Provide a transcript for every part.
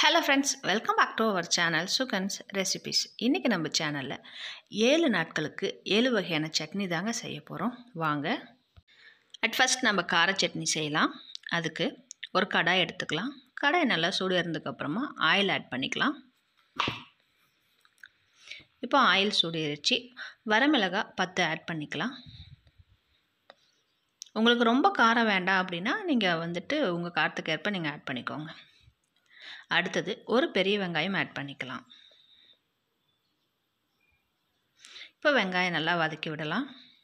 hello friends welcome back to our channel Sugan's recipes இன்றைக்கி நம்ம சேனலில் ஏழு நாட்களுக்கு ஏழு வகையான சட்னி தாங்க செய்ய போகிறோம் வாங்க அட் ஃபஸ்ட் நம்ம கார சட்னி செய்யலாம் அதுக்கு ஒரு கடாய் எடுத்துக்கலாம் கடாய் நல்லா சூடு இருந்ததுக்கப்புறமா ஆயில் ஆட் பண்ணிக்கலாம் இப்போ ஆயில் சூடு ஏறிச்சு வரமிளகா பத்து ஆட் பண்ணிக்கலாம் உங்களுக்கு ரொம்ப காரம் வேண்டாம் அப்படின்னா நீங்கள் வந்துட்டு உங்கள் காரத்துக்கு ஏற்ப நீங்கள் ஆட் பண்ணிக்கோங்க அடுத்தது ஒரு பெரிய வெங்காயம் ஆட் பண்ணிக்கலாம் இப்போ வெங்காயம் நல்லா வதக்கி விடலாம்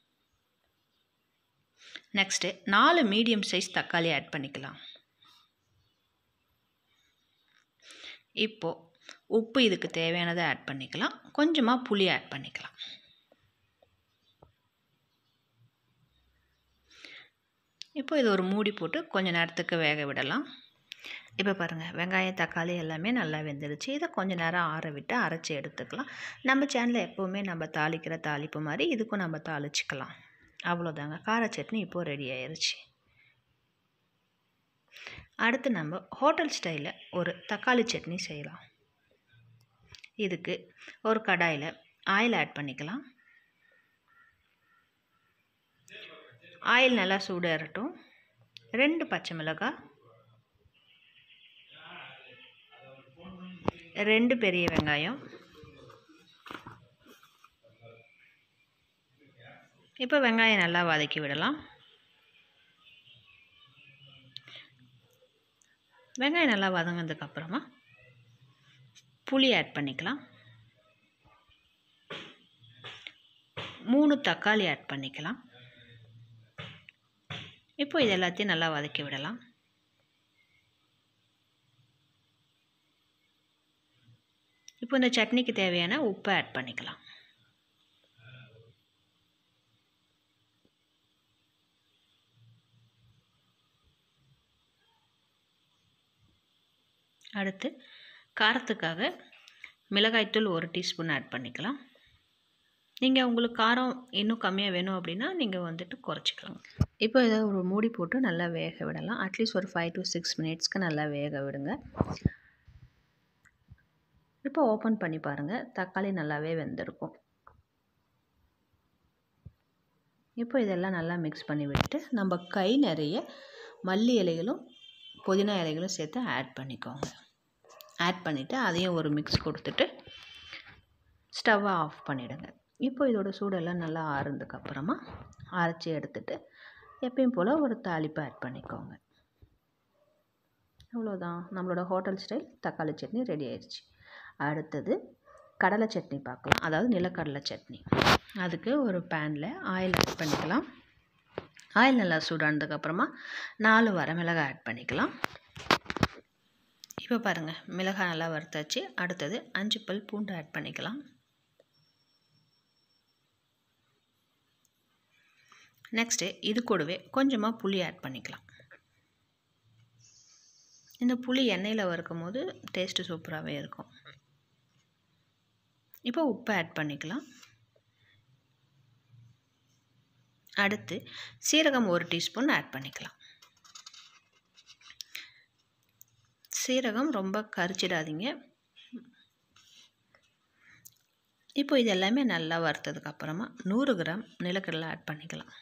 நெக்ஸ்ட்டு நாலு மீடியம் சைஸ் தக்காளி ஆட் பண்ணிக்கலாம் இப்போது உப்பு இதுக்கு தேவையானதை ஆட் பண்ணிக்கலாம் கொஞ்சமாக புளி ஆட் பண்ணிக்கலாம் இப்போ இது ஒரு மூடி போட்டு கொஞ்சம் நேரத்துக்கு வேக விடலாம் இப்போ பாருங்கள் வெங்காயம் தக்காளி எல்லாமே நல்லா வெந்துருச்சு இதை கொஞ்சம் நேரம் ஆற விட்டு அரைச்சி எடுத்துக்கலாம் நம்ம சேனலில் எப்போவுமே நம்ம தாளிக்கிற தாளிப்பு மாதிரி இதுக்கும் நம்ம தாளிச்சிக்கலாம் அவ்வளோதாங்க கார சட்னி இப்போது ரெடி ஆயிடுச்சு அடுத்து நம்ம ஹோட்டல் ஸ்டைலில் ஒரு தக்காளி சட்னி செய்யலாம் இதுக்கு ஒரு கடாயில் ஆயில் ஆட் பண்ணிக்கலாம் ஆயில் நல்லா சூடேறட்டும் ரெண்டு பச்சை மிளகாய் ரெண்டு பெரிய வெங்காயம் இப்போ வெங்காயம் நல்லா வதக்கி விடலாம் வெங்காயம் நல்லா வதங்கினதுக்கப்புறமா புளி ஆட் பண்ணிக்கலாம் மூணு தக்காளி ஆட் பண்ணிக்கலாம் இப்போ இது எல்லாத்தையும் நல்லா வதக்கி விடலாம் இப்போ இந்த சட்னிக்கு தேவையான உப்பை ஆட் பண்ணிக்கலாம் அடுத்து காரத்துக்காக மிளகாய்த்தூள் ஒரு டீஸ்பூன் ஆட் பண்ணிக்கலாம் நீங்கள் உங்களுக்கு காரம் இன்னும் கம்மியாக வேணும் அப்படின்னா நீங்கள் வந்துட்டு குறைச்சிக்கலாம் இப்போ இதை ஒரு மூடி போட்டு நல்லா வேக விடலாம் அட்லீஸ்ட் ஒரு ஃபைவ் டு சிக்ஸ் மினிட்ஸ்க்கு நல்லா வேக விடுங்க இப்போ ஓப்பன் பண்ணி பாருங்கள் தக்காளி நல்லாவே வெந்திருக்கும் இப்போ இதெல்லாம் நல்லா மிக்ஸ் பண்ணி விட்டு நம்ம கை நிறைய மல்லி இலைகளும் புதினா இலைகளும் சேர்த்து ஆட் பண்ணிக்கோங்க ஆட் பண்ணிவிட்டு அதையும் ஒரு மிக்ஸ் கொடுத்துட்டு ஸ்டவ்வை ஆஃப் பண்ணிவிடுங்க இப்போ இதோட சூடெல்லாம் நல்லா ஆறுனதுக்கப்புறமா அரைச்சி எடுத்துட்டு எப்பயும் போல் ஒரு தாளிப்பு ஆட் பண்ணிக்கோங்க அவ்வளோதான் நம்மளோட ஹோட்டல் ஸ்டைல் தக்காளி சட்னி ரெடி ஆயிடுச்சு அடுத்தது கடலை சட்னி பார்க்கலாம் அதாவது நிலக்கடலை சட்னி அதுக்கு ஒரு பேனில் ஆயில் ஆட் பண்ணிக்கலாம் ஆயில் நல்லா சூடானதுக்கப்புறமா நாலு வரமிளகாய் ஆட் பண்ணிக்கலாம் இப்போ பாருங்கள் மிளகாய் நல்லா வறுத்தாச்சு அடுத்தது அஞ்சு பல் பூண்டு ஆட் பண்ணிக்கலாம் நெக்ஸ்ட்டு இது கூடவே கொஞ்சமாக புளி ஆட் பண்ணிக்கலாம் இந்த புளி எண்ணெயில் வறுக்கும் போது டேஸ்ட்டு சூப்பராகவே இருக்கும் இப்போ உப்பு ஆட் பண்ணிக்கலாம் அடுத்து சீரகம் ஒரு டீஸ்பூன் ஆட் பண்ணிக்கலாம் சீரகம் ரொம்ப கரிச்சிடாதீங்க இப்போ இது எல்லாமே நல்லா வறுத்ததுக்கப்புறமா நூறு கிராம் நிலக்கடலை ஆட் பண்ணிக்கலாம்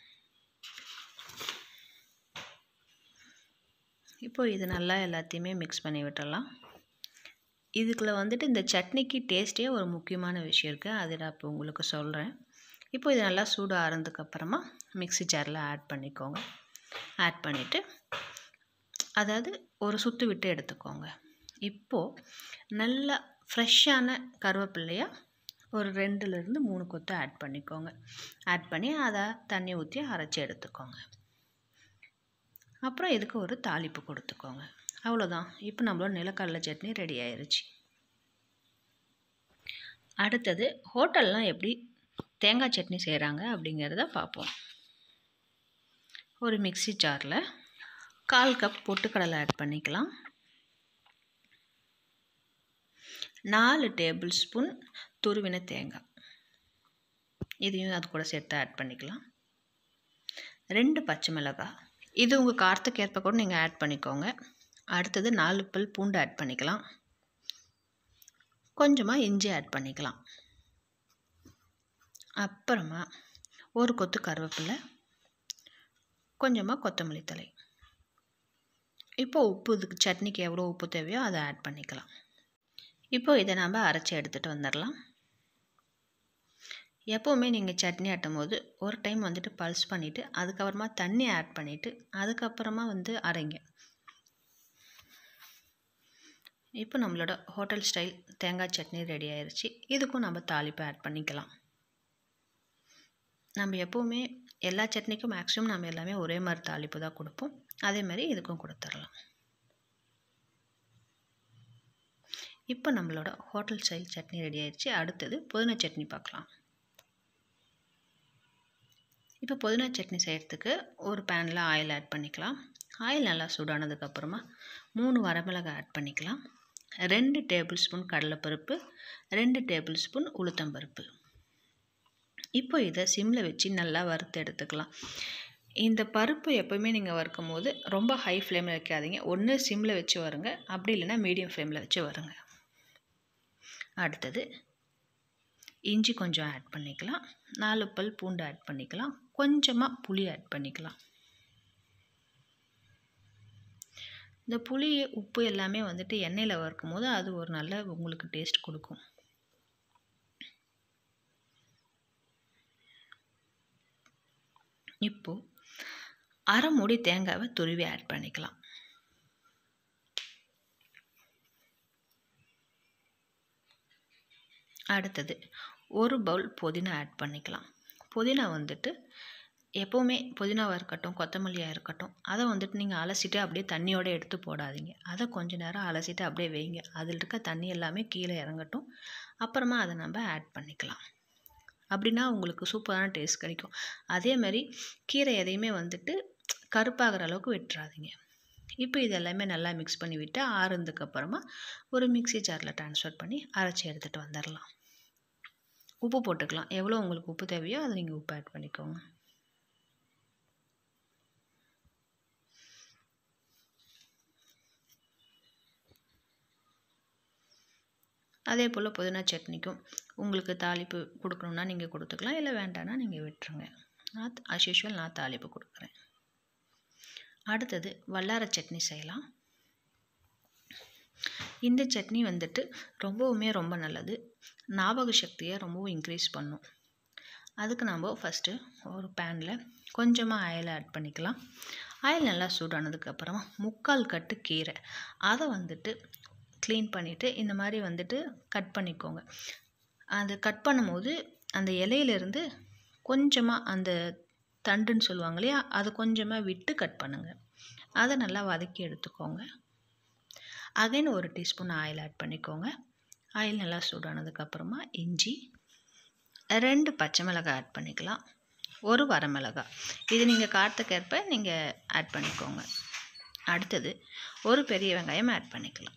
இப்போ இது நல்லா எல்லாத்தையுமே மிக்ஸ் பண்ணி விட்டுடலாம் இதுக்குள்ள வந்துட்டு இந்த சட்னிக்கு டேஸ்ட்டே ஒரு முக்கியமான விஷயம் இருக்குது அது நான் இப்போ உங்களுக்கு சொல்கிறேன் இப்போ இது நல்லா சூடு ஆறுனதுக்கப்புறமா மிக்ஸி ஜாரில் ஆட் பண்ணிக்கோங்க ஆட் பண்ணிவிட்டு அதாவது ஒரு சுற்று விட்டு எடுத்துக்கோங்க இப்போது நல்லா ஃப்ரெஷ்ஷான கருவேப்பிள்ளையாக ஒரு ரெண்டுலேருந்து மூணு கொத்து ஆட் பண்ணிக்கோங்க ஆட் பண்ணி அதை தண்ணி ஊற்றி அரைச்சி எடுத்துக்கோங்க அப்புறம் இதுக்கு ஒரு தாளிப்பு கொடுத்துக்கோங்க அவ்வளோதான் இப்போ நம்மளோட நிலக்கடலை சட்னி ரெடி ஆயிடுச்சு அடுத்தது ஹோட்டல்லாம் எப்படி தேங்காய் சட்னி செய்கிறாங்க அப்படிங்கிறத பார்ப்போம் ஒரு மிக்சி ஜாரில் கால் கப் பொட்டுக்கடலை ஆட் பண்ணிக்கலாம் நாலு டேபிள் ஸ்பூன் துருவின தேங்காய் இதையும் அது கூட சேர்த்து ஆட் பண்ணிக்கலாம் ரெண்டு பச்சை மிளகாய் இது உங்கள் காரத்துக்கு ஏற்ப கூட நீங்கள் ஆட் பண்ணிக்கோங்க அடுத்தது நாலு பல் பூண்டு ஆட் பண்ணிக்கலாம் கொஞ்சமாக இஞ்சி ஆட் பண்ணிக்கலாம் அப்புறமா ஒரு கொத்து கருவேப்பிலை கொஞ்சமாக கொத்தமல்லி தழை இப்போ உப்பு இதுக்கு சட்னிக்கு எவ்வளோ உப்பு தேவையோ அதை ஆட் பண்ணிக்கலாம் இப்போ இதை நம்ம அரைச்சி எடுத்துகிட்டு வந்துடலாம் எப்போவுமே நீங்கள் சட்னி ஆட்டும் போது ஒரு டைம் வந்துட்டு பல்ஸ் பண்ணிவிட்டு அதுக்கப்புறமா தண்ணி ஆட் பண்ணிவிட்டு அதுக்கப்புறமா வந்து அரைங்க இப்போ நம்மளோட ஹோட்டல் ஸ்டைல் தேங்காய் சட்னி ரெடி ஆயிடுச்சு இதுக்கும் நம்ம தாளிப்பு ஆட் பண்ணிக்கலாம் நம்ம எப்போவுமே எல்லா சட்னிக்கும் மேக்ஸிமம் நம்ம எல்லாமே ஒரே மாதிரி தாளிப்பு தான் கொடுப்போம் அதே மாதிரி இதுக்கும் கொடுத்துடலாம் இப்போ நம்மளோட ஹோட்டல் ஸ்டைல் சட்னி ரெடி ஆயிடுச்சு அடுத்தது புதினா சட்னி பார்க்கலாம் இப்போ புதினா சட்னி செய்கிறதுக்கு ஒரு பேனில் ஆயில் ஆட் பண்ணிக்கலாம் ஆயில் நல்லா சூடானதுக்கப்புறமா மூணு வரமிளகாய் ஆட் பண்ணிக்கலாம் ரெண்டு டேபிள் ஸ்பூன் கடலைப்பருப்பு ரெண்டு டேபிள் ஸ்பூன் உளுத்தம்பருப்பு இப்போ இதை சிம்மில் வச்சு நல்லா வறுத்து எடுத்துக்கலாம் இந்த பருப்பு எப்போயுமே நீங்கள் வறுக்கும் போது ரொம்ப ஹை ஃப்ளேமில் வைக்காதீங்க ஒன்று சிம்மில் வச்சு வருங்க அப்படி இல்லைன்னா மீடியம் ஃப்ளேமில் வச்சு வருங்க அடுத்தது இஞ்சி கொஞ்சம் ஆட் பண்ணிக்கலாம் நாலு பல் பூண்டு ஆட் பண்ணிக்கலாம் கொஞ்சமாக புளி ஆட் பண்ணிக்கலாம் இந்த புளி உப்பு எல்லாமே வந்துட்டு எண்ணெயில் வறுக்கும் போது அது ஒரு நல்ல உங்களுக்கு டேஸ்ட் கொடுக்கும் இப்போது அரை மூடி தேங்காவை துருவி ஆட் பண்ணிக்கலாம் அடுத்தது ஒரு பவுல் புதினா ஆட் பண்ணிக்கலாம் புதினா வந்துட்டு எப்போவுமே புதினாவாக இருக்கட்டும் கொத்தமல்லியாக இருக்கட்டும் அதை வந்துட்டு நீங்கள் அலசிட்டு அப்படியே தண்ணியோடு எடுத்து போடாதீங்க அதை கொஞ்ச நேரம் அலசிட்டு அப்படியே வைங்க அதில் இருக்க தண்ணி எல்லாமே கீழே இறங்கட்டும் அப்புறமா அதை நம்ம ஆட் பண்ணிக்கலாம் அப்படின்னா உங்களுக்கு சூப்பரான டேஸ்ட் கிடைக்கும் அதே மாதிரி கீரை எதையுமே வந்துட்டு கருப்பாகிற அளவுக்கு விட்டுறாதீங்க இப்போ இது எல்லாமே நல்லா மிக்ஸ் பண்ணி விட்டு ஆறுனதுக்கு அப்புறமா ஒரு மிக்ஸி ஜாரில் ட்ரான்ஸ்ஃபர் பண்ணி அரைச்சி எடுத்துகிட்டு வந்துடலாம் உப்பு போட்டுக்கலாம் எவ்வளோ உங்களுக்கு உப்பு தேவையோ அதை நீங்கள் உப்பு ஆட் பண்ணிக்கோங்க அதே போல் புதினா சட்னிக்கும் உங்களுக்கு தாளிப்பு கொடுக்கணுன்னா நீங்கள் கொடுத்துக்கலாம் இல்லை வேண்டாம்னா நீங்கள் விட்டுருங்க நான் அஸ் யூஷுவல் நான் தாளிப்பு கொடுக்குறேன் அடுத்தது வல்லார சட்னி செய்யலாம் இந்த சட்னி வந்துட்டு ரொம்பவுமே ரொம்ப நல்லது ஞாபக சக்தியை ரொம்பவும் இன்க்ரீஸ் பண்ணும் அதுக்கு நம்ம ஃபஸ்ட்டு ஒரு பேனில் கொஞ்சமாக ஆயில் ஆட் பண்ணிக்கலாம் ஆயில் நல்லா சூடானதுக்கப்புறமா முக்கால் கட்டு கீரை அதை வந்துட்டு க்ளீன் பண்ணிவிட்டு இந்த மாதிரி வந்துட்டு கட் பண்ணிக்கோங்க அது கட் பண்ணும்போது அந்த இலையிலேருந்து கொஞ்சமாக அந்த தண்டுன்னு சொல்லுவாங்க இல்லையா அதை கொஞ்சமாக விட்டு கட் பண்ணுங்கள் அதை நல்லா வதக்கி எடுத்துக்கோங்க அகைன் ஒரு டீஸ்பூன் ஆயில் ஆட் பண்ணிக்கோங்க ஆயில் நல்லா சூடானதுக்கப்புறமா இஞ்சி ரெண்டு பச்சை மிளகாய் ஆட் பண்ணிக்கலாம் ஒரு வரமிளகாய் இது நீங்கள் காரத்துக்கேற்ப நீங்கள் ஆட் பண்ணிக்கோங்க அடுத்தது ஒரு பெரிய வெங்காயம் ஆட் பண்ணிக்கலாம்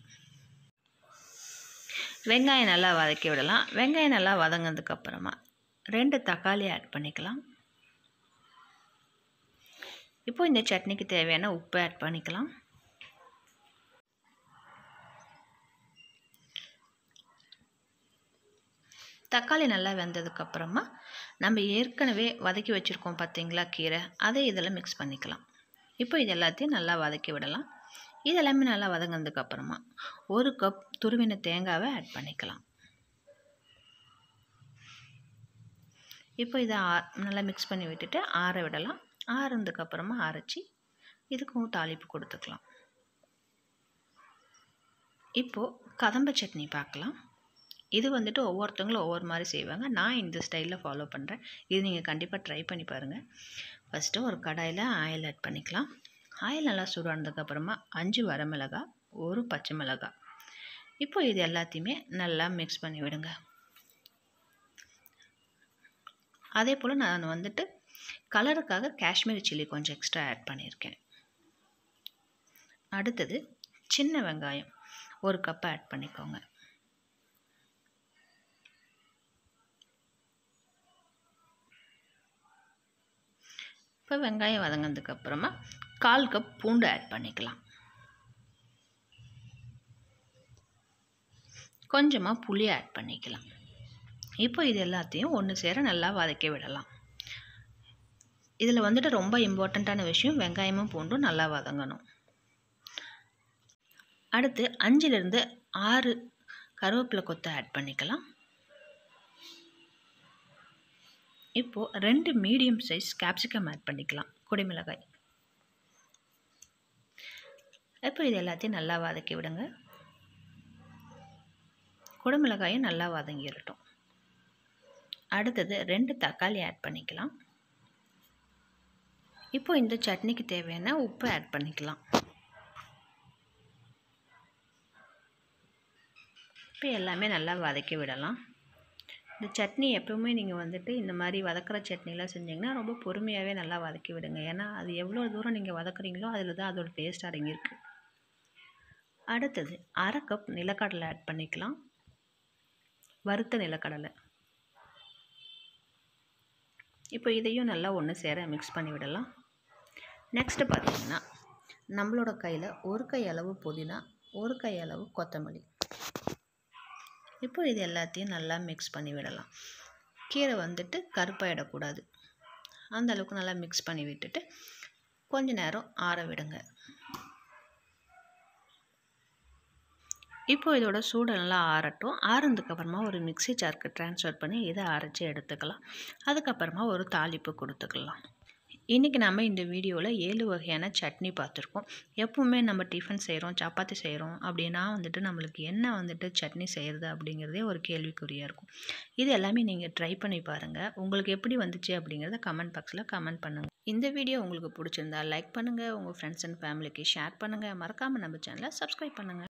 வெங்காயம் நல்லா வதக்கி விடலாம் வெங்காயம் நல்லா வதங்கினதுக்கப்புறமா ரெண்டு தக்காளி ஆட் பண்ணிக்கலாம் இப்போ இந்த சட்னிக்கு தேவையான உப்பு ஆட் பண்ணிக்கலாம் தக்காளி நல்லா வெந்ததுக்கப்புறமா நம்ம ஏற்கனவே வதக்கி வச்சுருக்கோம் பார்த்தீங்களா கீரை அதை இதில் மிக்ஸ் பண்ணிக்கலாம் இப்போ இது எல்லாத்தையும் நல்லா வதக்கி விடலாம் இது எல்லாமே நல்லா வதங்கினதுக்கப்புறமா ஒரு கப் துருவின தேங்காவை ஆட் பண்ணிக்கலாம் இப்போ இதை ஆ நல்லா மிக்ஸ் பண்ணி விட்டுட்டு ஆற விடலாம் ஆறுனதுக்கப்புறமா அரைச்சி இதுக்கும் தாளிப்பு கொடுத்துக்கலாம் இப்போது கதம்ப சட்னி பார்க்கலாம் இது வந்துட்டு ஒவ்வொருத்தவங்களும் ஒவ்வொரு மாதிரி செய்வாங்க நான் இந்த ஸ்டைலில் ஃபாலோ பண்ணுறேன் இது நீங்கள் கண்டிப்பாக ட்ரை பண்ணி பாருங்கள் ஃபஸ்ட்டு ஒரு கடாயில் ஆயில் ஆட் பண்ணிக்கலாம் ஆயில் நல்லா சூடானதுக்கப்புறமா அஞ்சு வரமிளகாய் ஒரு பச்சை மிளகாய் இப்போ இது எல்லாத்தையுமே நல்லா மிக்ஸ் பண்ணி விடுங்க அதே போல் நான் வந்துட்டு கலருக்காக காஷ்மீரி சில்லி கொஞ்சம் எக்ஸ்ட்ரா ஆட் பண்ணியிருக்கேன் அடுத்தது சின்ன வெங்காயம் ஒரு கப் ஆட் பண்ணிக்கோங்க இப்போ வெங்காயம் வதங்கினதுக்கப்புறமா கால் கப் பூண்டு ஆட் பண்ணிக்கலாம் கொஞ்சமாக புளி ஆட் பண்ணிக்கலாம் இப்போ இது எல்லாத்தையும் ஒன்று சேர நல்லா வதக்கி விடலாம் இதில் வந்துட்டு ரொம்ப இம்பார்ட்டண்ட்டான விஷயம் வெங்காயமும் பூண்டும் நல்லா வதங்கணும் அடுத்து அஞ்சுலேருந்து ஆறு கருவேப்பிலை கொத்தை ஆட் பண்ணிக்கலாம் இப்போது ரெண்டு மீடியம் சைஸ் கேப்சிகம் ஆட் பண்ணிக்கலாம் குடிமிளகாய் இப்போ இது எல்லாத்தையும் நல்லா வதக்கி விடுங்க குடமிளகாயும் நல்லா வதங்கிடட்டும் அடுத்தது ரெண்டு தக்காளி ஆட் பண்ணிக்கலாம் இப்போ இந்த சட்னிக்கு தேவையான உப்பு ஆட் பண்ணிக்கலாம் இப்போ எல்லாமே நல்லா வதக்கி விடலாம் இந்த சட்னி எப்பவுமே நீங்கள் வந்துட்டு இந்த மாதிரி வதக்கிற சட்னிலாம் செஞ்சிங்கன்னா ரொம்ப பொறுமையாகவே நல்லா வதக்கி விடுங்க ஏன்னா அது எவ்வளோ தூரம் நீங்கள் வதக்குறீங்களோ அதில் தான் அதோட டேஸ்ட் அடங்கியிருக்கு அடுத்தது அரை கப் நிலக்கடலை ஆட் பண்ணிக்கலாம் வறுத்த நிலக்கடலை இப்போ இதையும் நல்லா ஒன்று சேர மிக்ஸ் பண்ணி விடலாம் நெக்ஸ்ட்டு பார்த்திங்கன்னா நம்மளோட கையில் ஒரு கை அளவு புதினா ஒரு கை அளவு கொத்தமல்லி இப்போ இது எல்லாத்தையும் நல்லா மிக்ஸ் பண்ணி விடலாம் கீரை வந்துட்டு கருப்பாயிடக்கூடாது அந்த அளவுக்கு நல்லா மிக்ஸ் பண்ணி விட்டுட்டு கொஞ்ச நேரம் ஆற விடுங்க இப்போ இதோட சூடு நல்லா ஆறட்டும் ஆறுனதுக்கப்புறமா ஒரு மிக்சி ஜாருக்கு ட்ரான்ஸ்ஃபர் பண்ணி இதை அரைச்சி எடுத்துக்கலாம் அதுக்கப்புறமா ஒரு தாளிப்பு கொடுத்துக்கலாம் இன்றைக்கி நம்ம இந்த வீடியோவில் ஏழு வகையான சட்னி பார்த்துருக்கோம் எப்பவுமே நம்ம டிஃபன் செய்கிறோம் சப்பாத்தி செய்கிறோம் அப்படின்னா வந்துட்டு நம்மளுக்கு என்ன வந்துட்டு சட்னி செய்கிறது அப்படிங்கிறதே ஒரு கேள்விக்குறியாக இருக்கும் இது எல்லாமே நீங்கள் ட்ரை பண்ணி பாருங்கள் உங்களுக்கு எப்படி வந்துச்சு அப்படிங்கிறத கமெண்ட் பாக்ஸில் கமெண்ட் பண்ணுங்கள் இந்த வீடியோ உங்களுக்கு பிடிச்சிருந்தா லைக் பண்ணுங்கள் உங்கள் ஃப்ரெண்ட்ஸ் அண்ட் ஃபேமிலிக்கு ஷேர் பண்ணுங்கள் மறக்காமல் நம்ம சேனலை சப்ஸ்கிரைப் பண்ணுங்கள்